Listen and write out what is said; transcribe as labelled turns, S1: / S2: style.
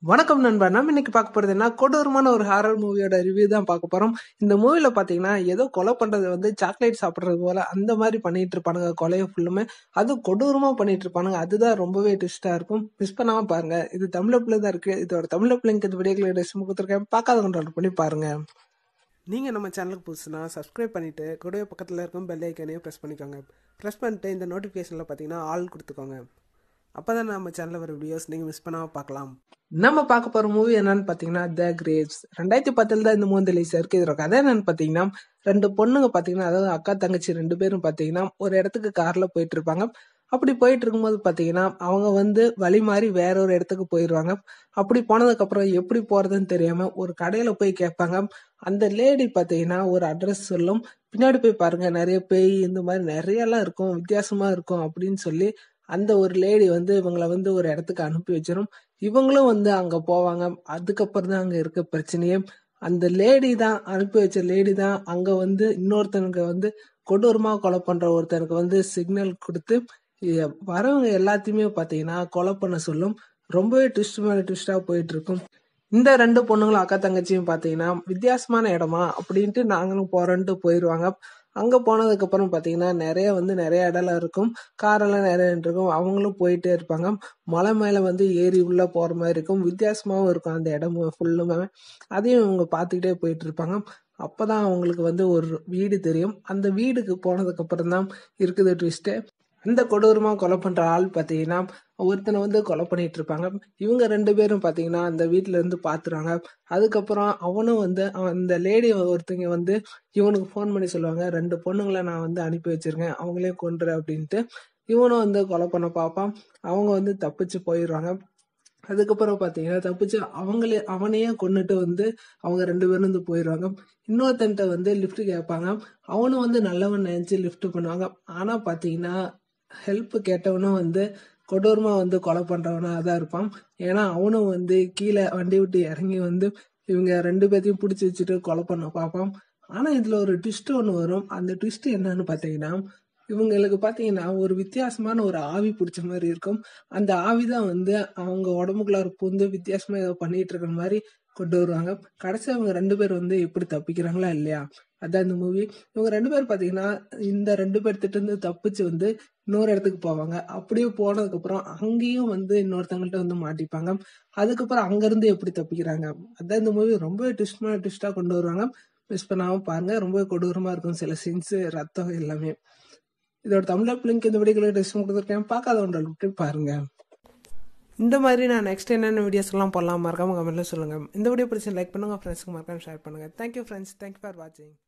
S1: வணக்கம் நண்பா நம்ம இன்னைக்கு பார்க்க போறது என்ன கொடூரமான ஒரு ஹாரர் மூவியோட ரிவ்யூ தான் பார்க்க போறோம் இந்த மூவில பாத்தீங்கன்னா ஏதோ கொலை பண்றது வந்து சாக்லேட் சாப்பிடுறது போல அந்த மாதிரி பண்ணிட்டு இருப்பானுங்க கொலையை ஃபுல்லுமே அது கொடூரமா பண்ணிட்டு இருப்பானுங்க அதுதான் ரொம்பவே ட்விஸ்டா இருக்கும் மிஸ் பண்ணாம பாருங்க இது தமிழ் பிள்ளை தான் இருக்கு இதோட தமிழ் பிள்ளைங்க இந்த வீடியோக்களை டிஸ்ட் கொடுத்துருக்கேன் பார்க்காத கண்ட்ரோல் பண்ணி பாருங்க நீங்கள் நம்ம சேனலுக்கு புதுசுனா சப்ஸ்கிரைப் பண்ணிவிட்டு கூடவே பக்கத்தில் இருக்கும் பெல் ஐக்கனையும் ப்ரெஸ் பண்ணிக்கோங்க ப்ரெஸ் பண்ணிட்டு இந்த நோட்டிஃபிகேஷனில் பார்த்தீங்கன்னா ஆல் கொடுத்துக்கோங்க அப்போ தான் நம்ம சேனலில் வர வீடியோஸ் நீங்கள் மிஸ் பண்ணாமல் பார்க்கலாம் நம்ம பார்க்க போகிற மூவி என்னன்னு பார்த்தீங்கன்னா த கிரேவ்ஸ் ரெண்டாயிரத்தி பத்தில் தான் இந்த மூவி ரிலீஸ் இருக்கு இதோட கதை என்னன்னு பார்த்தீங்கன்னா ரெண்டு பொண்ணுங்க பார்த்தீங்கன்னா அதாவது அக்கா தங்கச்சி ரெண்டு பேரும் பார்த்தீங்கன்னா ஒரு இடத்துக்கு காரில் போயிட்டு இருப்பாங்க அப்படி போயிட்டு இருக்கும்போது பார்த்தீங்கன்னா அவங்க வந்து வழி மாறி வேற ஒரு இடத்துக்கு போயிடுவாங்க அப்படி போனதுக்கப்புறம் எப்படி போறதுன்னு தெரியாம ஒரு கடையில போய் கேட்பாங்க அந்த லேடி பார்த்தீங்கன்னா ஒரு அட்ரஸ் சொல்லும் பின்னாடி போய் பாருங்க நிறைய பேய் இந்த மாதிரி நிறைய எல்லாம் இருக்கும் வித்தியாசமா இருக்கும் அப்படின்னு சொல்லி அந்த ஒரு லேடி வந்து இவங்களை வந்து ஒரு இடத்துக்கு அனுப்பி வச்சிடும் இவங்களும் வந்து அங்க போவாங்க அதுக்கப்புறம் தான் அங்க இருக்க பிரச்சனையே அந்த லேடி தான் அனுப்பி வச்ச லேடி தான் அங்க வந்து இன்னொருத்தனுக்கு வந்து கொடூரமா கொலை பண்ற ஒருத்தனுக்கு வந்து சிக்னல் கொடுத்து இ- வரவங்க எல்லாத்தையுமே பாத்தீங்கன்னா கொலை பண்ண சொல்லும் ரொம்பவே ட்விஸ்ட் மேல ட்விஸ்டா போயிட்டு இருக்கும் இந்த ரெண்டு பொண்ணுங்களும் அக்கா தங்கச்சியும் பாத்தீங்கன்னா வித்தியாசமான இடமா அப்படின்ட்டு நாங்களும் போறோன்ட்டு போயிடுவாங்க அங்க போனதுக்கு அப்புறம் பாத்தீங்கன்னா நிறைய வந்து நிறைய இடம்லாம் இருக்கும் காரெல்லாம் நிறைய இருக்கும் அவங்களும் போயிட்டே இருப்பாங்க மலை மேல வந்து ஏறி உள்ள போற மாதிரி இருக்கும் வித்தியாசமாவும் இருக்கும் அந்த இடம் ஃபுல்லுமே அதையும் இவங்க பார்த்துக்கிட்டே போயிட்டு இருப்பாங்க அப்பதான் அவங்களுக்கு வந்து ஒரு வீடு தெரியும் அந்த வீடுக்கு போனதுக்கு அப்புறம் தான் இருக்குது ட்விஸ்ட் அந்த கொடூரமா கொலை பண்ற ஆள் பாத்தீங்கன்னா ஒருத்தனை வந்து கொலை பண்ணிட்டு இருப்பாங்க இவங்க ரெண்டு பேரும் பாத்தீங்கன்னா அந்த வீட்ல இருந்து பாத்துறாங்க அதுக்கப்புறம் அவனும் வந்து அவன் அந்த லேடி ஒருத்தங்க வந்து இவனுக்கு ஃபோன் பண்ணி சொல்லுவாங்க ரெண்டு பொண்ணுங்களை நான் வந்து அனுப்பி வச்சிருக்கேன் அவங்களையும் கொன்று அப்படின்ட்டு இவனும் வந்து கொலை பண்ண பார்ப்பான் அவங்க வந்து தப்பிச்சு போயிடுவாங்க அதுக்கப்புறம் பாத்தீங்கன்னா தப்பிச்சு அவங்களே அவனையே கொன்னுட்டு வந்து அவங்க ரெண்டு பேரும் வந்து போயிடுவாங்க இன்னொருத்தன்ட்ட வந்து லிஃப்ட் கேட்பாங்க அவனும் வந்து நல்லவன் நினைச்சு லிஃப்ட் பண்ணுவாங்க ஆனா பாத்தீங்கன்னா ஹெல்ப் கேட்டவனும் வந்து கொடூரமா வந்து கொலை பண்றவனா தான் இருப்பான் ஏன்னா அவனும் வந்து கீழே வண்டி விட்டு இறங்கி வந்து இவங்க ரெண்டு பேர்த்தையும் பிடிச்சி வச்சுட்டு கொலை பண்ண பார்ப்பான் ஆனா இதுல ஒரு ட்விஸ்ட் ஒன்று வரும் அந்த ட்விஸ்ட் என்னன்னு பாத்தீங்கன்னா இவங்களுக்கு பாத்தீங்கன்னா ஒரு வித்தியாசமான ஒரு ஆவி பிடிச்ச மாதிரி இருக்கும் அந்த ஆவி தான் வந்து அவங்க உடம்புக்குள்ளார பூந்து வித்தியாசமா ஏதோ பண்ணிட்டு இருக்கிற மாதிரி கொண்டு வருவாங்க கடைசி அவங்க ரெண்டு பேர் வந்து எப்படி தப்பிக்கிறாங்களா இல்லையா அதான் இந்த மூவி இவங்க ரெண்டு பேர் பாத்தீங்கன்னா இந்த ரெண்டு பேர்த்திட்ட இருந்து தப்பிச்சு வந்து இன்னொரு இடத்துக்கு போவாங்க அப்படியே போனதுக்கு அப்புறம் அங்கேயும் வந்து இன்னொருத்தவங்கள்ட்ட வந்து மாட்டிப்பாங்க அதுக்கப்புறம் அங்க இருந்து எப்படி தப்பிக்கிறாங்க அதான் இந்த மூவி ரொம்ப ட்விஸ்ட் ட்விஸ்டா கொண்டு வருவாங்க மிஸ் பண்ணாம பாருங்க ரொம்ப கொடூரமா இருக்கும் சில சீன்ஸ் ரத்தம் எல்லாமே இதோட தமிழ் லிங்க் இந்த வீடியோக்களை டிஸ்கிரிப்ஷன் கொடுத்துருக்கேன் பார்க்காத ஒன்றை பாருங்க இந்த மாதிரி நான் நெக்ஸ்ட் என்னென்ன வீடியோஸ்லாம் போடலாம் மறக்காம கமெண்ட்ல சொல்லுங்க இந்த வீடியோ பிடிச்சி லைக் பண்ணுங்க ஃப்ரெண்ட்ஸ்க்கு மறக்காம ஷேர் பண்ணுங்க தேங்க்யூ ஃப்ரெண்ட்ஸ் தேங்க்யூ ஃபார் வாட்சிங்